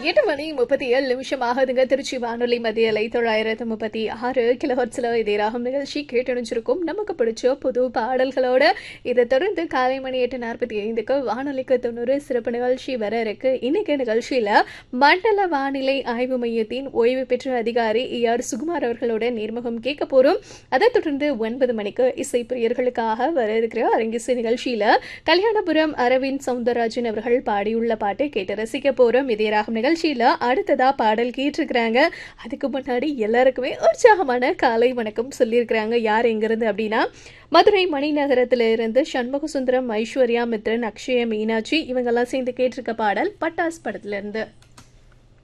எட்டு மணி முப்பத்தி ஏழு நிமிஷம் ஆகுதுங்க திருச்சி வானொலி மத்திய அலை தொள்ளாயிரத்து முப்பத்தி ஆறு கிலோஹர்ட்ஸில் இதே ராகம் நிகழ்ச்சி கேட்டணிச்சிருக்கும் நமக்கு பிடிச்ச புது பாடல்களோட இதை தொடர்ந்து காலை மணி எட்டு நாற்பத்தி ஐந்துக்கு வானொலிக்கு தொண்ணூறு சிறப்பு நிகழ்ச்சி வர இருக்கு இன்னைக்கு நிகழ்ச்சியில மண்டல வானிலை ஆய்வு மையத்தின் ஓய்வு பெற்ற அதிகாரி இ ஆர் சுகுமார் அவர்களோட நேர்முகம் கேட்க போறோம் அதைத் தொடர்ந்து ஒன்பது மணிக்கு இசை பிரியர்களுக்காக வர இருக்கிற அரங்கிசை நிகழ்ச்சியில கல்யாணபுரம் அரவிந்த் சவுந்தரராஜன் அவர்கள் பாடியுள்ள பாட்டை கேட்டு ரசிக்க போறோம் இதே ராகம் நிகழ்ச்சியில அடுத்ததா பாடல் கேட்டிருக்கிறாங்க அதுக்கு முன்னாடி எல்லாருக்குமே உற்சாகமான காலை வணக்கம் சொல்லியிருக்கிறாங்க யார் எங்கிருந்து அப்படின்னா மதுரை மணிநகரத்துல இருந்து சண்முக சுந்தரம் ஐஸ்வர்யா மித்ரன் அக்ஷய மீனாட்சி இவங்கெல்லாம் சேர்ந்து கேட்டிருக்க பாடல் பட்டாஸ் படத்துல இருந்து